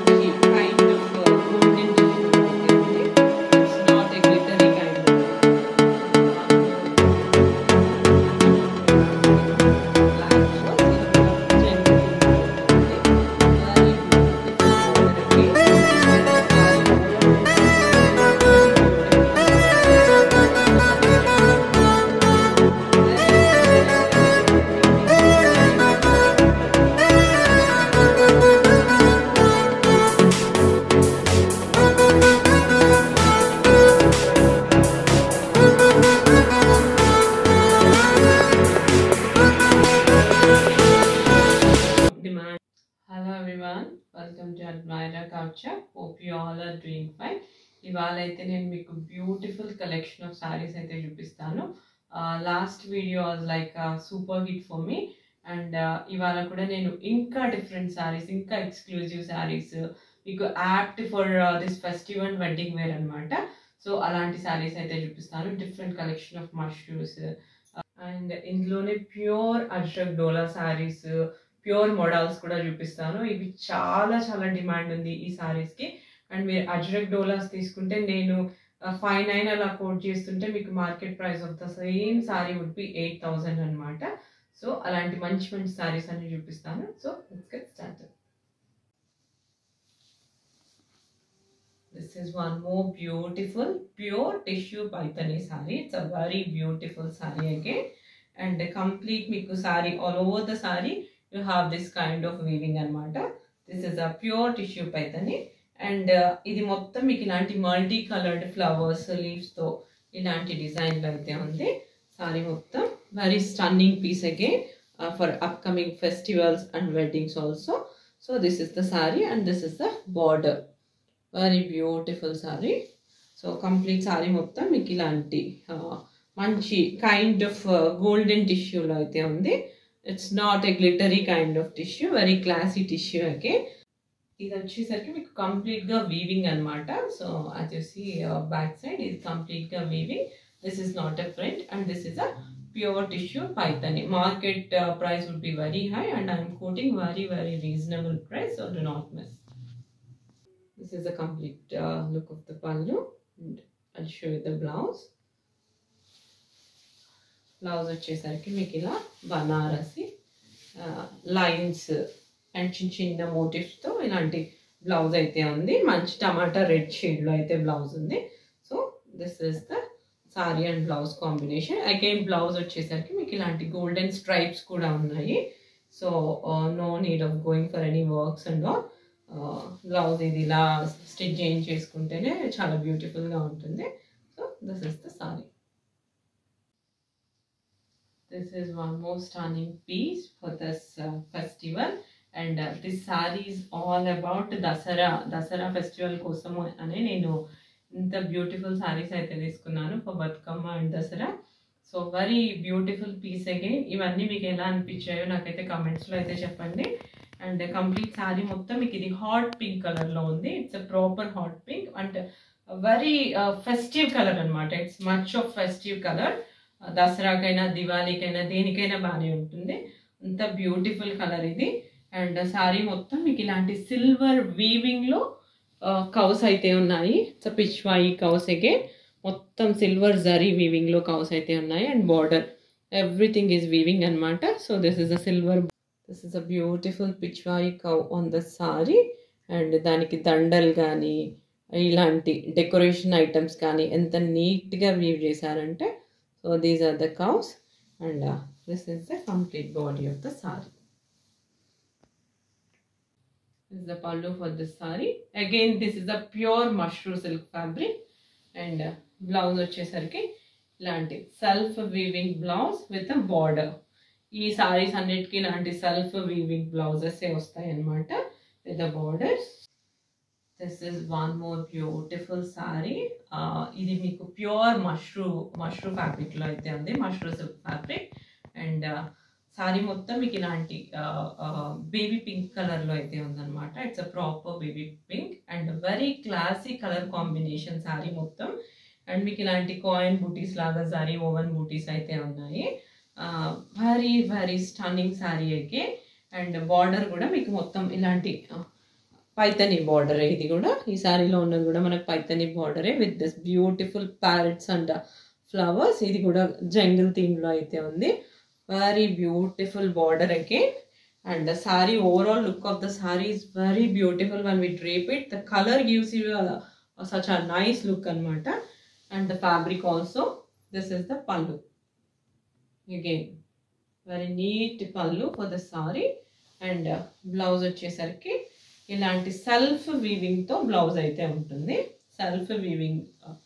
మంచి kind of, uh, golden tissue అయితే ఉంది. It's not a glittery kind of black. So, ఇది ఒక genuine ఉంది. Very beautiful demand. Hello everyone, welcome to Admira Culture. Hope you all are doing fine. ఇవాళ అయితే నేను మీకు బ్యూటిఫుల్ కలెక్షన్ ఆఫ్ సారీస్ అయితే చూపిస్తాను last video was like super hit for me and ఇవాళ కూడా నేను ఇంకా డిఫరెంట్ సారీస్ ఇంకా ఎక్స్క్లూజివ్ సారీస్ మీకు apt for this festival wedding wear అనమాట సో అలాంటి సారీస్ అయితే చూపిస్తాను different collection of mushrooms and ఇందులోనే pure Ajrakh Dola saris pure models కూడా చూపిస్తాను ఇవి చాలా చాలా డిమాండ్ ఉంది ఈ సారీస్కి అండ్ మీరు అజ్రక్ డోలాస్ తీసుకుంటే నేను ఫైవ్ నైన్ అలా కోట్ చేస్తుంటే మీకు market price of the same sari would be eight thousand అనమాట సో అలాంటి మంచి మంచి సారీస్ అన్ని చూపిస్తాను so let's get start this is one more beautiful pure tissue Paithani sari it's a very beautiful sari again and complete మీకు sari all over the sari you have this kind of weaving అనమాట this is a pure tissue Paithani and ఇది మొత్తం మీకు ఇలాంటి multi coloured flowers లీవ్స్తో ఇలాంటి డిజైన్లో అయితే ఉంది సారీ మొత్తం very stunning piece again for upcoming festivals and weddings also so this is the sari and this is the border very beautiful sari so complete sari మొత్తం మీకు ఇలాంటి మంచి కైండ్ ఆఫ్ గోల్డెన్ టిష్యూలో అయితే ఉంది it's not a glittery kind of tissue very classy tissue అగే ఇది వచ్చేసరికి మీకు కంప్లీట్గా వీవింగ్ అనమాట సో అది వచ్చి బ్యాక్ సైడ్ ఇది కంప్లీట్గా weaving this is not a front and this is a pure tissue Paithani market price would be very high and I'm quoting very very reasonable price so do not miss this is the complete look of the pallu and I show the blouse blouse వచ్చేసరికి మీకు ఇలా Banarasi lines and చిన్న చిన్న మోటివ్స్తో ఇలాంటి blouse అయితే ఉంది మంచి టమాటా red షేడ్లో అయితే బ్లౌజ్ ఉంది so this is the sari and blouse combination again blouse వచ్చేసరికి మీకు ఇలాంటి గోల్డెన్ స్ట్రైప్స్ కూడా ఉన్నాయి so no need of going for any works and all blouse ఇది ఇలా స్టిచ్ చేంజ్ చేసుకుంటేనే చాలా బ్యూటిఫుల్గా ఉంటుంది so this is the sari this is one more stunning piece for this uh, festival and uh, this saree is all about Dasara Dasara festival కోసము అని నేను ఇంత బ్యూటిఫుల్ సారీస్ అయితే తీసుకున్నాను for Bathukamma and Dasara so very beautiful piece again ఇవన్నీ మీకు ఎలా అనిపించాయో నాకైతే కమెంట్స్లో అయితే చెప్పండి అండ్ కంప్లీట్ సారీ మొత్తం మీకు ఇది హాట్ పింక్ కలర్లో ఉంది it's a proper hot pink and very festive colour అనమాట it's much of festive colour దసరాకైనా దివాళీకైనా దేనికైనా బాగానే ఉంటుంది అంత బ్యూటిఫుల్ కలర్ ఇది అండ్ సారీ మొత్తం మీకు ఇలాంటి సిల్వర్ వీవింగ్లో కౌస్ అయితే ఉన్నాయి సో పిచ్వాయి కౌస్ అగైన్ మొత్తం సిల్వర్ జరీ వీవింగ్లో కౌస్ అయితే ఉన్నాయి and border everything is weaving అనమాట so this is a silver this is a beautiful Pichwai cow on the sari and దానికి దండలు కానీ ఇలాంటి డెకరేషన్ ఐటమ్స్ కానీ ఎంత నీట్గా వీవ్ చేశారంటే So these are the cows and uh, this is the complete body of the sari. This is the pallu for this sari. Again this is a pure mushroom silk fabric and uh, blouse వచ్చేసరికి ఇలాంటి self weaving blouse with border ఈ సారీస్ అన్నిటికీ ఇలాంటి self weaving blouses వస్తాయి అనమాట with borders this is one more beautiful sari ఇది మీకు pure mashru mashru ఫ్యాబ్రిక్లో అయితే ఉంది mashru silk fabric and sari మొత్తం మీకు ఇలాంటి బేబీ పింక్ కలర్లో అయితే ఉందన్నమాట it's a proper baby pink and very classy colour combination sari మొత్తం అండ్ మీకు ఇలాంటి కాయిన్ బూటీస్ లాగా సారీ ఓవెన్ బూటీస్ అయితే ఉన్నాయి వెరీ వెరీ స్టన్నింగ్ సారీ అయితే అండ్ బార్డర్ కూడా మీకు మొత్తం ఇలాంటి పైతని బార్డర్ ఇది కూడా ఈ శారీలో ఉన్నది కూడా మనకు పైతని బార్డరే with this beautiful parrots and flowers ఇది కూడా జంగిల్ థీమ్లో అయితే ఉంది very beautiful border again and sari overall look of the sari is very beautiful one we drape it the colour gives you such a nice look అనమాట and the fabric also this is the pallu again very neat pallu for the sari and blouse వచ్చేసరికి ఇలాంటి self వీవింగ్తో blouse అయితే ఉంటుంది self weaving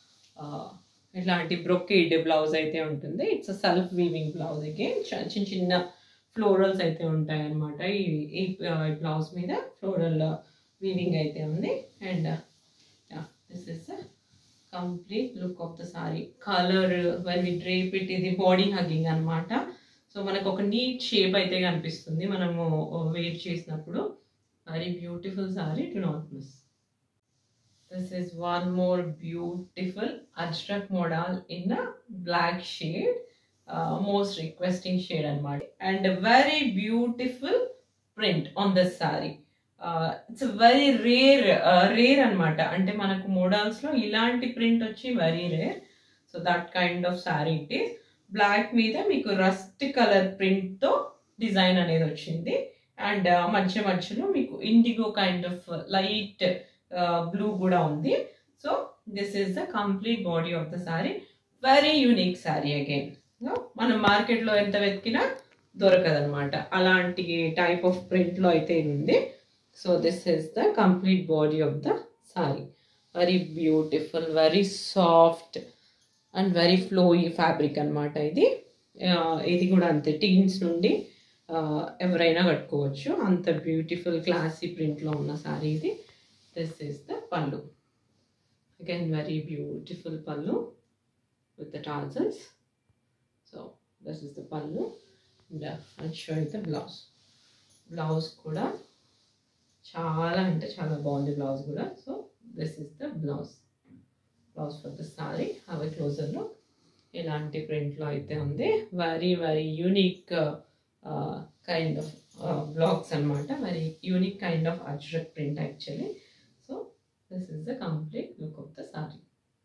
ఇలాంటి brocade blouse అయితే ఉంటుంది it's self weaving blouse again చిన్న చిన్న ఫ్లోరల్స్ అయితే ఉంటాయి అన్నమాట ఈ ఈ బ్లౌజ్ మీద ఫ్లోరల్ వీవింగ్ అయితే ఉంది and this is complete look of the sari colour one we drape it ఇది బాడీ హగ్గింగ్ అనమాట సో మనకు ఒక నీట్ షేప్ అయితే కనిపిస్తుంది మనము వెయిట్ చేసినప్పుడు very beautiful sari to not miss this is one more beautiful Ajrakh model in black shade most requesting shade అనమాట and very beautiful print on the sari it's very rare rare అనమాట అంటే మనకు మోడల్స్లో ఇలాంటి ప్రింట్ వచ్చి very rare so that kind of sari it is black మీద మీకు rust colour ప్రింట్తో design అనేది వచ్చింది అండ్ మధ్య మధ్యలో మీకు indigo kind of light blue కూడా ఉంది so this is the complete body of the sari very unique sari again మనం మార్కెట్లో ఎంత వెతికినా దొరకదనమాట అలాంటి టైప్ ఆఫ్ ప్రింట్లో అయితే ఉంది so this is the complete body of the sari very beautiful very soft and very flowy fabric అనమాట ఇది ఇది కూడా అంతే టీన్స్ నుండి ఎవరైనా కట్టుకోవచ్చు అంత బ్యూటిఫుల్ క్లాసీ ప్రింట్లో ఉన్న సారీ ఇది this is the pallu again very beautiful pallu with the tassels so this is the pallu and show the blouse blouse కూడా చాలా అంటే చాలా బాగుంది బ్లౌజ్ కూడా so this is the blouse blouse for the sari అవి క్లోజర్లో ఇలాంటి ప్రింట్లో అయితే ఉంది very very unique kind of blocks అనమాట very unique kind of Ajrakh print actually so this is the complete look of the sari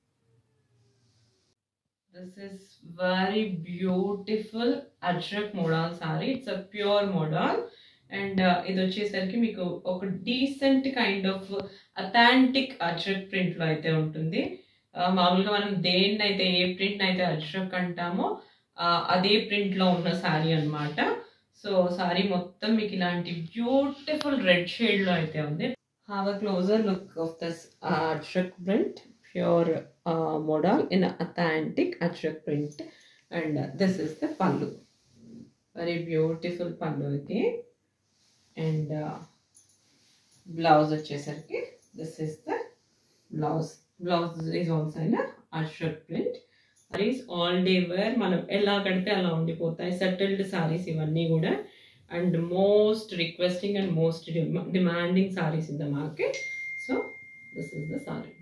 this is very beautiful Ajrakh model sari it's a pure model and ఇది వచ్చేసరికి మీకు ఒక decent kind of authentic Ajrakh ప్రింట్లో అయితే ఉంటుంది మామూలుగా మనం దేన్ని అయితే ఏ ప్రింట్ అయితే అజ్రక్ అంటామో అదే ప్రింట్లో ఉన్న శారీ అనమాట సో సారీ మొత్తం మీకు ఇలాంటి బ్యూటిఫుల్ రెడ్ షేడ్లో అయితే ఉంది have a closer look of this Ajrakh print pure model in authentic Ajrakh print and this is the pallu very beautiful pallu అయితే అండ్ బ్లౌజ్ వచ్చేసరికి this is the blouse blouse is also in Ajrakh print saris all day wear మనం ఎలా కడితే అలా ఉండిపోతాయి settled saris ఇవన్నీ కూడా and most requesting and most demanding saris in the market so this is the sari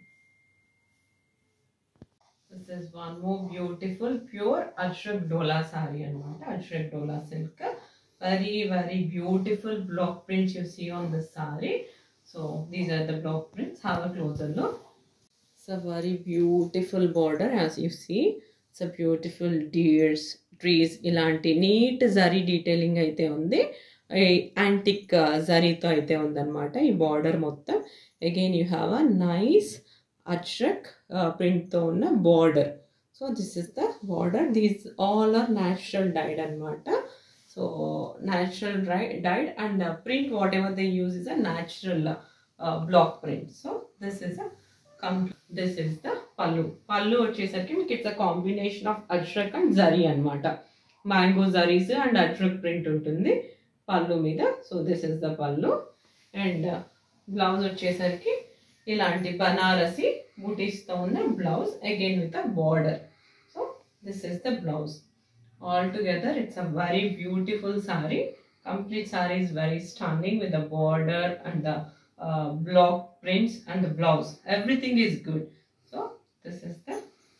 this is one more beautiful pure Ajrakh Dola sari అనమాట Ajrakh Dola silk very very beautiful block prints you see on the saree so these are the block prints have a closer look it's a very beautiful border as you see it's a beautiful deers trees ఇలాంటి neat zari detailing అయితే ఉంది antique జరీతో అయితే ఉందన్నమాట ఈ border మొత్తం again you have a nice Ajrakh ప్రింట్తో ఉన్న border so this is the border these all are natural dyed అనమాట so natural dri- dyed and uh, print whatever they use is a natural uh, uh, block print so this is a com- this is the pallu pallu వచ్చేసరికి మీకు it's a combination of Ajrakh and zari అనమాట mango zaris and Ajrakh print ఉంటుంది పళ్ళు మీద so this is the pallu and blouse వచ్చేసరికి ఇలాంటి బనారసి బూటీస్తో ఉన్న blouse again with a border so this is the blouse altogether it's a very beautiful saree complete saree is very stunning with the border and the uh, block prints and the blouse everything is good so this is the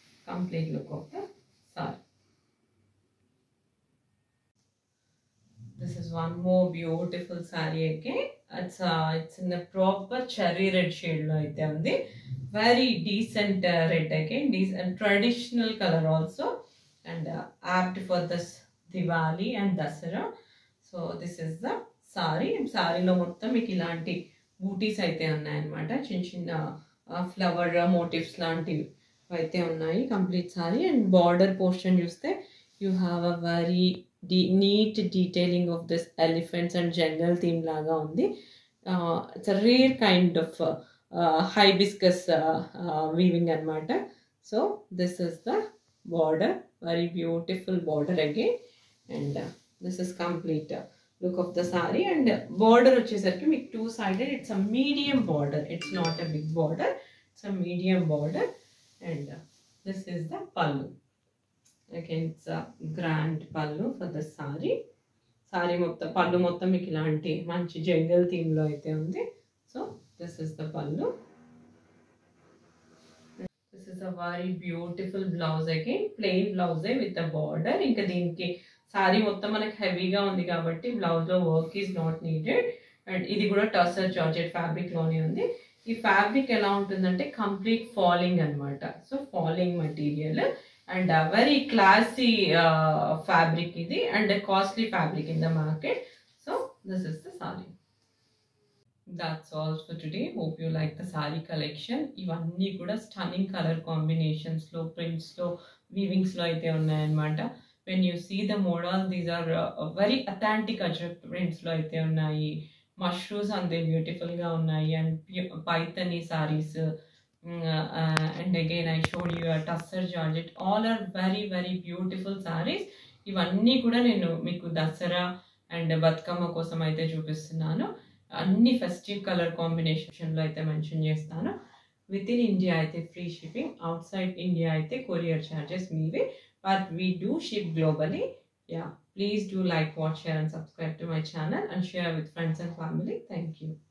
complete look of the saree This is one more beautiful saree again. It's uh, it's in a proper cherry red shade లో అయితే ఉంది very decent uh, red again decent traditional color also and uh, apt for this Diwali and Dasara so this is the saree సారీలో మొత్తం మీకు ఇలాంటి బూటీస్ అయితే ఉన్నాయన్నమాట చిన్న చిన్న ఫ్లవర్ మోటివ్స్ లాంటివి అయితే ఉన్నాయి complete sari and border portion చూస్తే యూ హ్యావ్ అ వెరీ డీ neat detailing of this elephants and jungle theme లాగా ఉంది it's a rare kind of hibiscus weaving అనమాట so this is the border very beautiful border again and this is complete look of the sari and border వచ్చేసరికి మీకు two sided it's a medium border it's not a big border it's a medium border and this is the pallu again it's a grand pallu for the sari sari మొత్తం పళ్ళు మొత్తం మీకు ఇలాంటి మంచి జంగల్ థీమ్లో అయితే ఉంది so this is the pallu this is a very beautiful blouse again plain బ్లౌజే with the border ఇంకా దీనికి సారీ మొత్తం మనకి హెవీగా ఉంది కాబట్టి బ్లౌజ్లో work is not needed and ఇది కూడా టసర్ జార్జెట్ ఫ్యాబ్రిక్లోనే ఉంది ఈ ఫ్యాబ్రిక్ ఎలా ఉంటుందంటే కంప్లీట్ ఫాలింగ్ అనమాట so falling material and very classy fabric ఇది and costly fabric in the market so this is the sari that's all for today hope you like the sari collection ఇవన్నీ కూడా స్టన్నింగ్ కలర్ కాంబినేషన్స్లో ప్రింట్స్లో వీవింగ్స్లో అయితే ఉన్నాయన్నమాట when you see the model these are very authentic ajrakh ప్రింట్స్లో అయితే ఉన్నాయి మష్రూమ్స్ అంతే బ్యూటిఫుల్గా ఉన్నాయి and Paithani saris and again I showed you tussar georgette all are very very beautiful saris ఇవన్నీ కూడా నేను మీకు దసరా అండ్ బతుకమ్మ కోసం అయితే చూపిస్తున్నాను అన్ని ఫెస్టివ్ కలర్ కాంబినేషన్లో అయితే మెన్షన్ చేస్తాను విత్ ఇన్ ఇండియా అయితే free shipping outside India అయితే కొరియర్ ఛార్జెస్ మీవే but we do ship globally yeah please do like watch share and subscribe to my channel and share with friends and family thank you